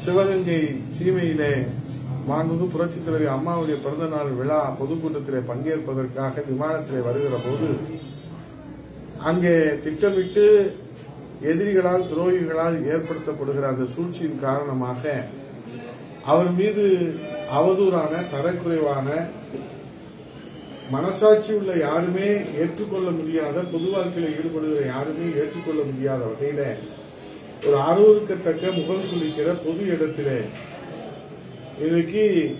சிவகங்கை சீமையிலே மாண்புமிகு புரட்சித் தலைவி அம்மாவுடைய பிறந்த நாள் விழா பொதுக்கூட்டத்திலே பங்கேற்பதற்காக விமானத்திலே வருகிற போது அங்கே திட்டமிட்டு எதிரிகளால் துரோகிகளால் ஏற்படுத்தப்படுகிற அந்த சூழ்ச்சியின் காரணமாக அவர் மீது அவதூறான தரக்குறைவான மனசாட்சி உள்ள யாருமே ஏற்றுக்கொள்ள முடியாத பொது வாழ்க்கையில் ஈடுபடுகிற யாருமே ஏற்றுக்கொள்ள முடியாத வகையில ஒரு அருவருக்கத்தக்க முகம் சுளிக்கிற பொது இடத்திலே இன்னைக்கு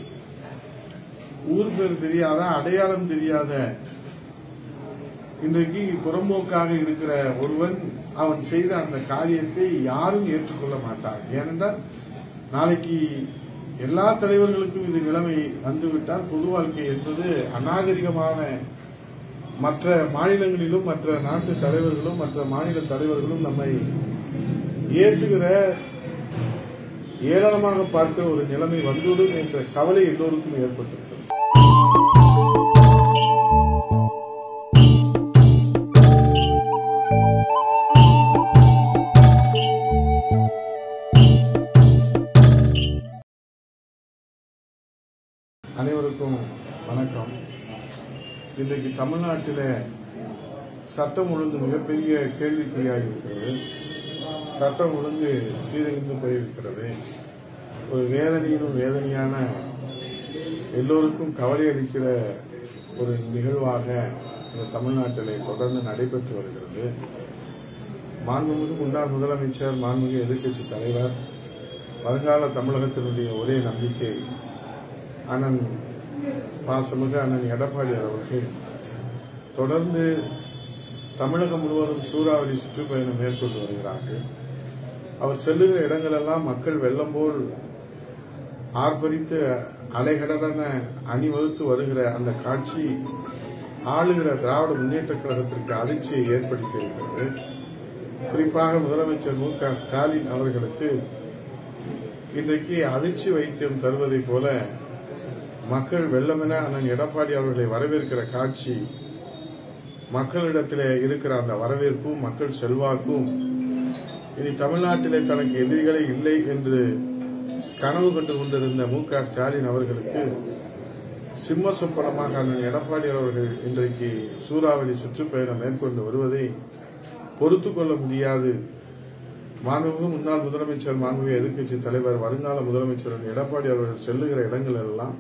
ஊர் பேர் தெரியாத அடையாளம் தெரியாத இன்றைக்கு புறம்போக்காக இருக்கிற ஒருவன் அவன் செய்த அந்த காரியத்தை யாரும் ஏற்றுக்கொள்ள மாட்டார் ஏனென்றால் நாளைக்கு எல்லா தலைவர்களுக்கும் இது நிலைமை வந்துவிட்டால் பொது வாழ்க்கை என்பது அநாகரிகமான மற்ற மாநிலங்களிலும் மற்ற நாட்டு தலைவர்களும் மற்ற மாநில தலைவர்களும் நம்மை ஏசுகிற ஏளனமாக பார்க்கிற ஒரு நிலைமை வந்துவிடும் என்ற கவலை எல்லோருக்கும் ஏற்பட்டிருக்கிறது அனைவருக்கும் வணக்கம் இன்றைக்கு தமிழ்நாட்டில் சட்டம் ஒழுங்கு மிகப்பெரிய கேள்விக்குறியாக இருக்கிறது சட்டம் ஒழுங்கு சீரழிந்து போயிருக்கிறது ஒரு வேதனையிலும் வேதனையான எல்லோருக்கும் கவலை அளிக்கிற ஒரு நிகழ்வாக இந்த தமிழ்நாட்டில் தொடர்ந்து நடைபெற்று வருகிறது மாண்புமிகு முன்னாள் முதலமைச்சர் மாண்புமிகு எதிர்க்கட்சி தலைவர் வருங்கால தமிழகத்தினுடைய ஒரே நம்பிக்கை அண்ணன் பாசமிகு அண்ணன் எடப்பாடி அவர்கள் தொடர்ந்து தமிழகம் முழுவதும் சூறாவளி சுற்றுப்பயணம் மேற்கொண்டு வருகிறார்கள் அவர் செல்லுகிற இடங்களெல்லாம் மக்கள் வெள்ளம் போல் ஆர்ப்பரித்து அலைகடலென அணிவகுத்து வருகிற அந்த காட்சி ஆளுகிற திராவிட முன்னேற்ற கழகத்திற்கு அதிர்ச்சியை ஏற்படுத்தியிருக்கிறது குறிப்பாக முதலமைச்சர் மு க ஸ்டாலின் அவர்களுக்கு இன்றைக்கு அதிர்ச்சி வைத்தியம் தருவதைப் போல மக்கள் வெள்ளமென அண்ணன் எடப்பாடி அவர்களை வரவேற்கிற காட்சி மக்களிடத்திலே இருக்கிற அந்த வரவேற்பும் மக்கள் செல்வாக்கும் இனி தமிழ்நாட்டிலே தனக்கு எதிரிகளே இல்லை என்று கனவு கண்டு கொண்டிருந்த மு க ஸ்டாலின் அவர்களுக்கு சிம்ம சொப்பனமாக அண்ணன் எடப்பாடி அவர்கள் இன்றைக்கு சூறாவளி சுற்றுப்பயணம் மேற்கொண்டு வருவதை பொறுத்துக் கொள்ள முடியாது மாண்புமிகு முன்னாள் முதலமைச்சர் மாண்புமிகு எதிர்க்கட்சி தலைவர் வருங்கால முதலமைச்சர் எடப்பாடி அவர்கள் செல்லுகிற இடங்கள் எல்லாம்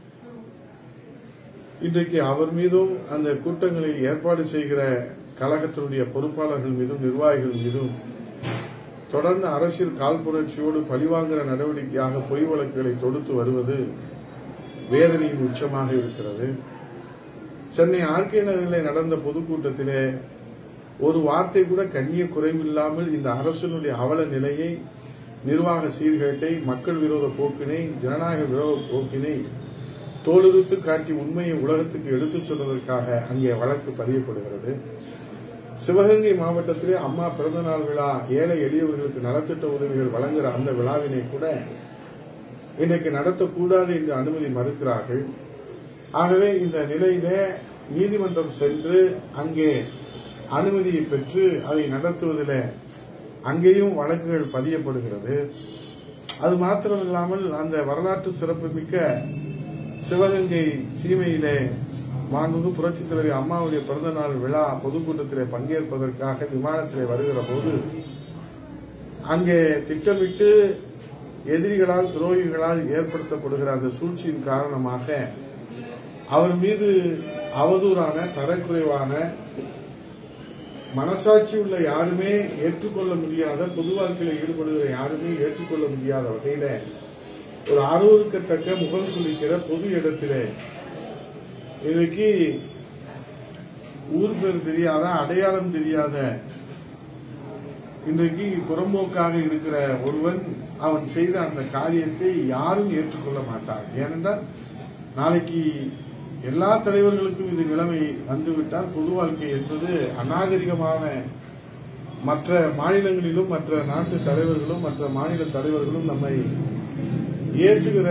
இன்றைக்கு அவர் மீதும் அந்த கூட்டங்களை ஏற்பாடு செய்கிற கழகத்தினுடைய பொறுப்பாளர்கள் மீதும் நிர்வாகிகள் மீதும் தொடர்ந்து அரசியல் காழ்ப்புணர்ச்சியோடு பழிவாங்குகிற நடவடிக்கையாக பொய் வழக்குகளை தொடுத்து வருவது வேதனையின் உச்சமாக இருக்கிறது சென்னை ஆர்கே நகரில் நடந்த பொதுக்கூட்டத்திலே ஒரு வார்த்தை கூட கண்ணிய குறைவில்லாமல் இந்த அரசினுடைய அவல நிலையை நிர்வாக சீர்கேட்டை மக்கள் விரோத போக்கினை ஜனநாயக விரோத போக்கினை தோலுறுத்து காட்டி உண்மையை உலகத்துக்கு எடுத்துச் சொன்னதற்காக அங்கே வழக்கு பதியப்படுகிறது சிவகங்கை மாவட்டத்திலே அம்மா பிறந்தநாள் விழா ஏழை எளியவர்களுக்கு நலத்திட்ட உதவிகள் வழங்குகிற அந்த விழாவினை கூட இன்றைக்கு நடத்தக்கூடாது என்று அனுமதி மறுக்கிறார்கள் ஆகவே இந்த நிலையிலே நீதிமன்றம் சென்று அங்கே அனுமதியை பெற்று அதை நடத்துவதில் அங்கேயும் வழக்குகள் பதியப்படுகிறது அது மாத்திரமில்லாமல் அந்த வரலாற்று சிறப்புமிக்க சிவகங்கை சீமையிலே மாண்புமிகு புரட்சித் தலைவி அம்மாவுடைய பிறந்த நாள் விழா பொதுக்கூட்டத்திலே பங்கேற்பதற்காக விமானத்திலே வருகிற போது அங்கே திட்டமிட்டு எதிரிகளால் துரோகிகளால் ஏற்படுத்தப்படுகிற அந்த சூழ்ச்சியின் காரணமாக அவர் மீது அவதூறான தரக்குறைவான மனசாட்சி உள்ள யாருமே ஏற்றுக்கொள்ள முடியாத பொது வாழ்க்கையில் ஈடுபடுகிற யாருமே ஏற்றுக்கொள்ள முடியாத வகையில ஒரு அருவருக்கத்தக்க முகம் சுளிக்கிற பொது இடத்திலே இன்னைக்கு ஊர் பேர் தெரியாத அடையாளம் தெரியாத இன்றைக்கு புறம்போக்காக இருக்கிற ஒருவன் அவன் செய்த அந்த காரியத்தை யாரும் ஏற்றுக்கொள்ள மாட்டார் ஏனென்றால் நாளைக்கு எல்லா தலைவர்களுக்கும் இது நிலைமை வந்துவிட்டால் பொது வாழ்க்கை என்பது அநாகரிகமான மற்ற மாநிலங்களிலும் மற்ற நாட்டு தலைவர்களும் மற்ற மாநில தலைவர்களும் நம்மை ஏசுகிற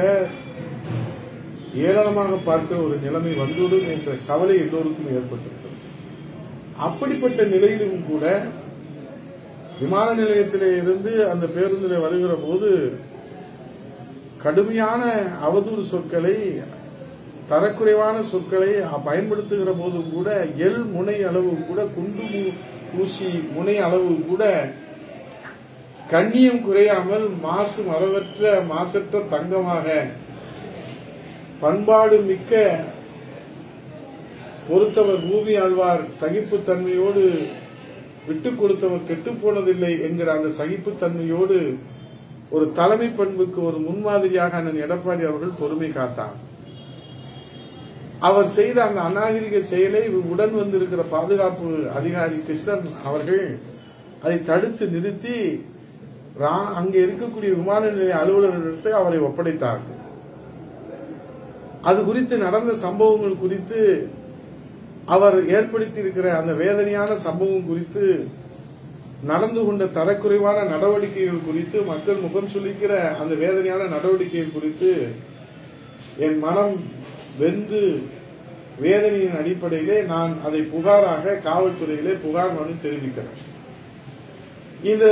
ஏளனமாக பார்க்கிற ஒரு நிலைமை வந்துவிடும் என்ற கவலை எல்லோருக்கும் ஏற்பட்டிருக்கிறது அப்படிப்பட்ட நிலையிலும் கூட விமான நிலையத்திலே இருந்து அந்த பேருந்தில் வருகிற போது கடுமையான அவதூறு சொற்களை தரக்குறைவான சொற்களை பயன்படுத்துகிற போதும் கூட எல் முனை அளவு கூட குண்டு மூ- ஊசி முனை அளவு கூட கண்ணியம் குறையாமல் மாசு மரவற்ற மாசற்ற தங்கமாக பண்பாடு மிக்க பொறுத்தவர் பூமி ஆழ்வார் சகிப்புத்தன்மையோடு விட்டுக் கொடுத்தவர் கெட்டுப் போனதில்லை என்கிற அந்த சகிப்புத்தன்மையோடு ஒரு தலைமை பண்புக்கு ஒரு முன்மாதிரியாக அண்ணன் எடப்பாடி அவர்கள் பொறுமை காத்தார் அவர் செய்த அந்த அநாகரிக செயலை உடன் வந்திருக்கிற பாதுகாப்பு அதிகாரி கிருஷ்ணன் அவர்கள் அதை தடுத்து நிறுத்தி ரா- அங்கே இருக்கக்கூடிய விமான நிலைய அலுவலர்களிடத்தை அவரை ஒப்படைத்தார்கள் அது குறித்து நடந்த சம்பவங்கள் குறித்து அவர் ஏற்படுத்தியிருக்கிற அந்த வேதனையான சம்பவம் குறித்து நடந்து கொண்ட தரக்குறைவான நடவடிக்கைகள் குறித்து மக்கள் முகம் சுளிக்கிற அந்த வேதனையான நடவடிக்கைகள் குறித்து என் மனம் வெந்து வேதனையின் அடிப்படையிலே நான் அதை புகாராக காவல்துறையிலே புகார் மனு தெரிவிக்கிறேன் இந்த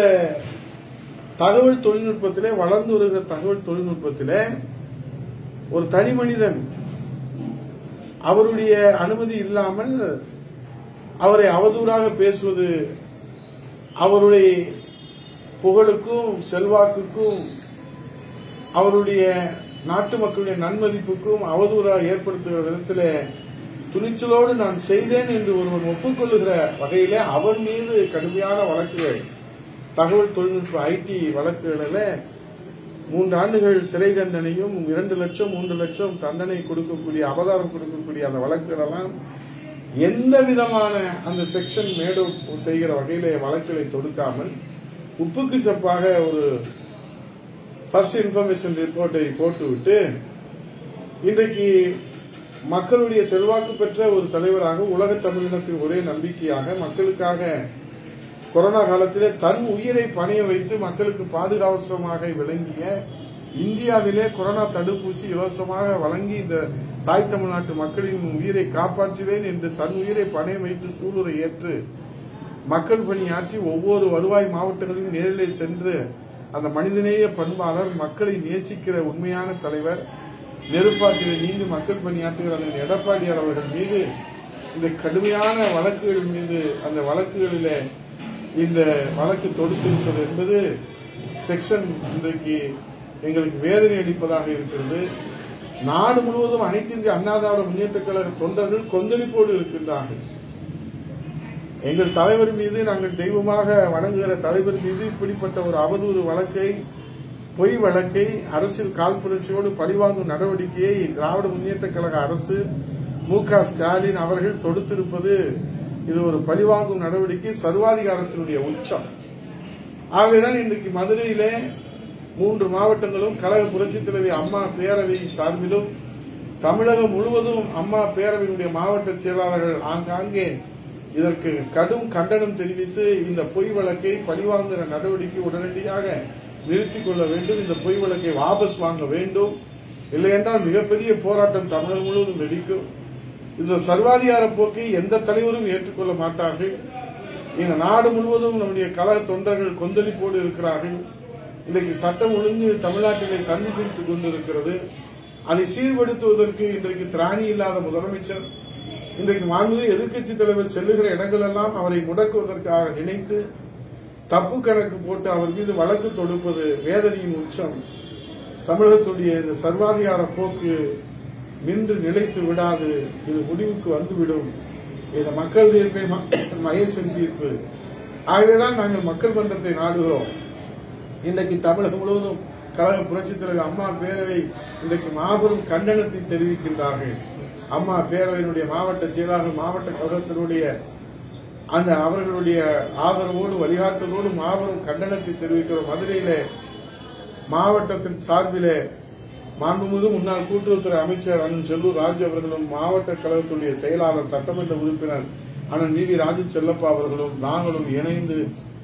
தகவல் தொழில்நுட்பத்திலே வளர்ந்து வருகிற தகவல் தொழில்நுட்பத்திலே ஒரு தனி மனிதன் அவருடைய அனுமதி இல்லாமல் அவரை அவதூறாக பேசுவது அவருடைய புகழுக்கும் செல்வாக்குக்கும் அவருடைய நாட்டு மக்களுடைய நன்மதிப்புக்கும் அவதூறாக ஏற்படுத்துகிற விதத்தில் துணிச்சலோடு நான் செய்தேன் என்று ஒருவன் ஒப்புக்கொள்ளுகிற வகையிலே அவன் மீது கடுமையான வழக்குகள் தகவல் தொழில்நுட்ப ஐடி வழக்குகளில் மூன்று ஆண்டுகள் சிறை தண்டனையும் இரண்டு லட்சம் மூன்று லட்சம் தண்டனை கொடுக்கக்கூடிய அபதாரம் கொடுக்கக்கூடிய அந்த வழக்குகளெல்லாம் எந்த விதமான அந்த செக்ஷன் மேடு செய்கிற வகையில வழக்குகளை தொடுக்காமல் உப்புக்கு சப்பாக ஒரு ஃபர்ஸ்ட் இன்ஃபர்மேஷன் ரிப்போர்ட்டை போட்டுவிட்டு இன்றைக்கு மக்களுடைய செல்வாக்கு பெற்ற ஒரு தலைவராக உலக தமிழினத்தின் ஒரே நம்பிக்கையாக மக்களுக்காக கொரோனா காலத்திலே தன் உயிரை பணைய வைத்து மக்களுக்கு பாதுகாவசமாக விளங்கிய இந்தியாவிலே கொரோனா தடுப்பூசி இலவசமாக வழங்கி இந்த தாய் தமிழ்நாட்டு மக்களின் உயிரை காப்பாற்றுவேன் என்று தன் உயிரை பணைய வைத்து சூளுரை ஏற்று மக்கள் பணியாற்றி ஒவ்வொரு வருவாய் மாவட்டங்களிலும் நேரிலே சென்று அந்த மனிதநேய பண்பாளர் மக்களை நேசிக்கிற உண்மையான தலைவர் நெருப்பாற்றிலே நீண்டு மக்கள் பணியாற்றுகிற அந்த எடப்பாடியார் அவர்கள் மீது இந்த கடுமையான வழக்குகள் மீது அந்த வழக்குகளிலே இந்த வழக்கு தொடுத்திருப்பது என்பது செக்ஷன் இன்றைக்கு எங்களுக்கு வேதனை அளிப்பதாக இருக்கிறது நாடு முழுவதும் அனைத்து இந்திய அண்ணா திராவிட முன்னேற்ற கழக தொண்டர்கள் கொந்தளிப்போடு இருக்கின்றார்கள் எங்கள் தலைவர் மீது நாங்கள் தெய்வமாக வணங்குகிற தலைவர் மீது இப்படிப்பட்ட ஒரு அவதூறு வழக்கை பொய் வழக்கை அரசியல் காழ்ப்புணர்ச்சியோடு பழிவாங்கும் நடவடிக்கையை திராவிட முன்னேற்ற கழக அரசு மு க ஸ்டாலின் அவர்கள் தொடுத்திருப்பது இது ஒரு பழிவாங்கும் நடவடிக்கை சர்வாதிகாரத்தினுடைய உச்சம் ஆகவேதான் இன்றைக்கு மதுரையிலே மூன்று மாவட்டங்களும் கழக புரட்சித் தலைவி அம்மா பேரவை சார்பிலும் தமிழகம் முழுவதும் அம்மா பேரவையினுடைய மாவட்ட செயலாளர்கள் ஆங்காங்கே இதற்கு கடும் கண்டனம் தெரிவித்து இந்த பொய் வழக்கை பழிவாங்குகிற நடவடிக்கை உடனடியாக நிறுத்திக் கொள்ள வேண்டும் இந்த பொய் வழக்கை வாபஸ் வாங்க வேண்டும் இல்லையென்றால் மிகப்பெரிய போராட்டம் தமிழகம் முழுவதும் வெடிக்கும் இந்த சர்வாதிகார போக்கை எந்த தலைவரும் ஏற்றுக்கொள்ள மாட்டார்கள் இந்த நாடு முழுவதும் நம்முடைய கழக தொண்டர்கள் கொந்தளிப்போடு இருக்கிறார்கள் இன்றைக்கு சட்டம் ஒழுங்கு தமிழ்நாட்டிலே சந்தி சிரித்துக் கொண்டிருக்கிறது அதை சீர்படுத்துவதற்கு இன்றைக்கு திராணி இல்லாத முதலமைச்சர் இன்றைக்கு மாண்புமிகு எதிர்க்கட்சி தலைவர் செல்லுகிற இடங்களெல்லாம் அவரை முடக்குவதற்காக நினைத்து தப்பு கணக்கு போட்டு அவர் மீது வழக்கு தொடுப்பது வேதனையின் உச்சம் தமிழகத்துடைய இந்த சர்வாதிகார போக்கு நின்று நிலைத்து விடாது இது முடிவுக்கு வந்துவிடும் இந்த மக்கள் தீர்ப்பை ம- மகேசன் தீர்ப்பு ஆகவேதான் நாங்கள் மக்கள் மன்றத்தை நாடுகிறோம் இன்றைக்கு தமிழகம் முழுவதும் கழக புரட்சித் தலைவர் அம்மா பேரவை இன்றைக்கு மாபெரும் கண்டனத்தை தெரிவிக்கின்றார்கள் அம்மா பேரவையினுடைய மாவட்ட செயலாளர் மாவட்ட கழகத்தினுடைய அந்த அவர்களுடைய ஆதரவோடு வழிகாட்டுதலோடு மாபெரும் கண்டனத்தை தெரிவிக்கிறோம் மதுரையிலே மாவட்டத்தின் சார்பிலே மாண்புமிகு முன்னாள் கூட்டுறவுத்துறை அமைச்சர் அண்ணன் செல்லூர் ராஜு அவர்களும் மாவட்ட கழகத்துடைய செயலாளர் சட்டமன்ற உறுப்பினர் அண்ணன் நீதி ராஜு செல்லப்பா அவர்களும் நாங்களும் இணைந்து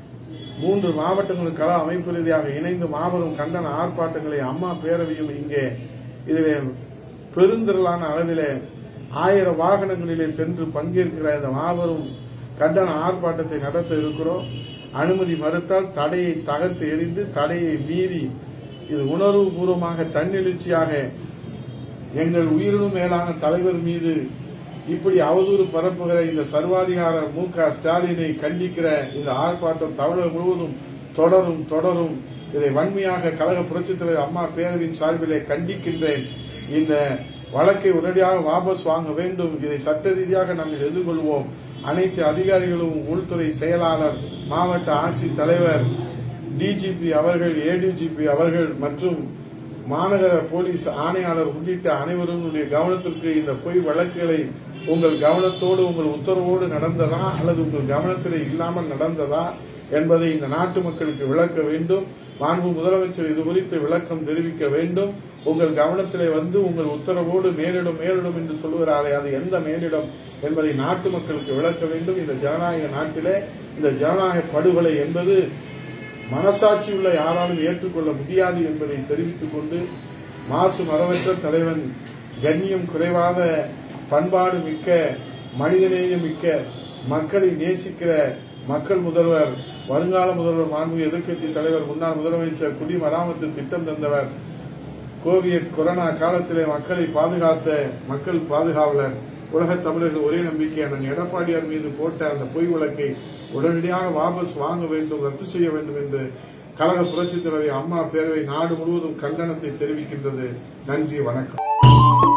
மூன்று மாவட்டங்களுக்கு கள அமைப்பு ரீதியாக இணைந்து மாபெரும் கண்டன ஆர்ப்பாட்டங்களை அம்மா பேரவையும் இங்கே இதிலே பெருந்திரளான அளவிலே ஆயிரம் வாகனங்களிலே சென்று பங்கேற்கிற இந்த மாபெரும் கண்டன ஆர்ப்பாட்டத்தை நடத்த இருக்கிறோம் அனுமதி மறுத்தால் தடையை தகர்த்து எறிந்து தடையை மீறி இது உணர்வு பூர்வமாக தன்னெழுச்சியாக எங்கள் உயிரினும் மேலான தலைவர் மீது இப்படி அவதூறு பரப்புகிற இந்த சர்வாதிகார மு க ஸ்டாலினை கண்டிக்கிற இந்த ஆர்ப்பாட்டம் தமிழகம் முழுவதும் தொடரும் தொடரும் இதை வன்மையாக கழக புரட்சித் தலைவர் அம்மா பேரவையின் சார்பிலே கண்டிக்கின்றேன் இந்த வழக்கை உடனடியாக வாபஸ் வாங்க வேண்டும் இதை சட்ட ரீதியாக நாங்கள் எதிர்கொள்வோம் அனைத்து அதிகாரிகளும் உள்துறை செயலாளர் மாவட்ட ஆட்சித் தலைவர் டிஜிபி அவர்கள் ஏடிஜிபி அவர்கள் மற்றும் மாநகர போலீஸ் ஆணையாளர் உள்ளிட்ட அனைவருடைய கவனத்திற்கு இந்த பொய் வழக்குகளை உங்கள் கவனத்தோடு உங்கள் உத்தரவோடு நடந்ததா அல்லது உங்கள் கவனத்தில் இல்லாமல் நடந்ததா என்பதை இந்த நாட்டு மக்களுக்கு விளக்க வேண்டும் மாண்பு முதலமைச்சர் இது குறித்து விளக்கம் தெரிவிக்க வேண்டும் உங்கள் கவனத்திலே வந்து உங்கள் உத்தரவோடு மேலிடம் மேலிடம் என்று சொல்லுகிறாரே அது எந்த மேலிடம் என்பதை நாட்டு மக்களுக்கு விளக்க வேண்டும் இந்த ஜனநாயக நாட்டிலே இந்த ஜனநாயக படுகொலை என்பது மனசாட்சி உள்ள யாராலும் ஏற்றுக்கொள்ள முடியாது என்பதை தெரிவித்துக் கொண்டு மாசு மரவற்ற தலைவன் கண்ணியம் குறைவாத பண்பாடு மிக்க மனிதநேயம் மிக்க மக்களை நேசிக்கிற மக்கள் முதல்வர் வருங்கால முதல்வர் மாண்பு எதிர்க்கட்சி தலைவர் முன்னாள் முதலமைச்சர் குடிமராமத்து திட்டம் தந்தவர் கோவிட் கொரோனா காலத்திலே மக்களை பாதுகாத்த மக்கள் பாதுகாவலர் உலகத் தமிழர்கள் ஒரே நம்பிக்கை அண்ணன் எடப்பாடியார் மீது போட்ட அந்த பொய் வழக்கை உடனடியாக வாபஸ் வாங்க வேண்டும் ரத்து செய்ய வேண்டும் என்று கழக புரட்சித் தலைவர் அம்மா பேரவை நாடு முழுவதும் கண்டனத்தை தெரிவிக்கின்றது நன்றி வணக்கம்